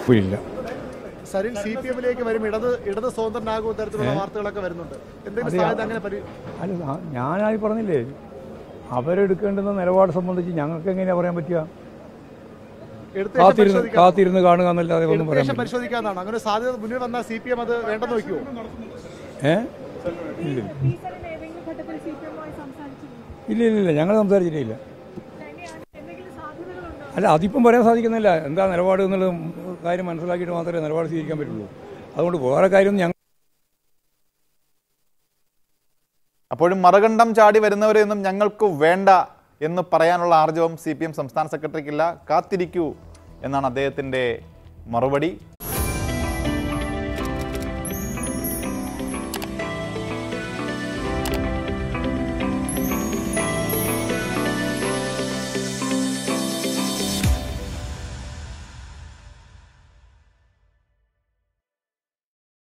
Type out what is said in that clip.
ഉറപ്പില്ല Sarin C P എമ്മിലേക്ക് വരും ഇടത് ഇടത് സ്വതന്ത്രനാകും തരത്തിലുള്ള വാർത്തകളൊക്കെ വരുന്നുണ്ട് എന്തെങ്കിലും അതെ, സാധ്യത അങ്ങനെ പരി അല്ല ആ- ഞാനായി പറഞ്ഞില്ലേ അവരെടുക്കേണ്ടുന്ന നിലപാട് സംബന്ധിച്ച് ഞങ്ങൾക്ക് എങ്ങനെയാണ് പറയാൻ പറ്റുക എടുത്ത ശേഷം കാത്തിരുന്ന് പരിശോധിക്കാം. കാത്തിരുന്ന് കാണുക എന്നല്ലാതെ ഒന്നും എടുത്ത പറയാൻ ശേഷം പറ്റില്ല പരിശോധിക്കാന്നാണ് അങ്ങനെ സാധ്യത മുന്നിൽ വന്നാൽ സി പി എം അത് വേണ്ടെന്ന് വെക്കുമോ ഏ ഇല്ല ഈ സ്ഥലം ഏതെങ്കിലും ഘട്ടത്തിൽ സി പി എമ്മുമായി സംസാരിച്ചിരുന്നു ഇല്ല ഇല്ല ഇല്ല ഞങ്ങൾ സംസാരിച്ചിട്ടില്ല ഇനി എന്തെങ്കിലും സാധ്യതകളുണ്ടോ അല്ല അതിപ്പം പറയാൻ സാധിക്കുന്നില്ല എന്താ നിലപാട് എന്നുള്ള കാര്യം മനസ്സിലാക്കിയിട്ട് മാത്രമേ നിലപാട് സ്വീകരിക്കാൻ പറ്റുള്ളൂ അതുകൊണ്ട് വേറെ കാര്യം ഞങ്ങൾ അപ്പോഴും മറുകണ്ഠം ചാടി വരുന്നവരെയൊന്നും ഞങ്ങൾക്ക് വേണ്ട എന്ന് പറയാനുള്ള ആർജവം സി പി എം സംസ്ഥാന സെക്രട്ടറിക്കില്ല കാത്തിരിക്കൂ എന്നാണ് അദ്ദേഹത്തിൻ്റെ മറുപടി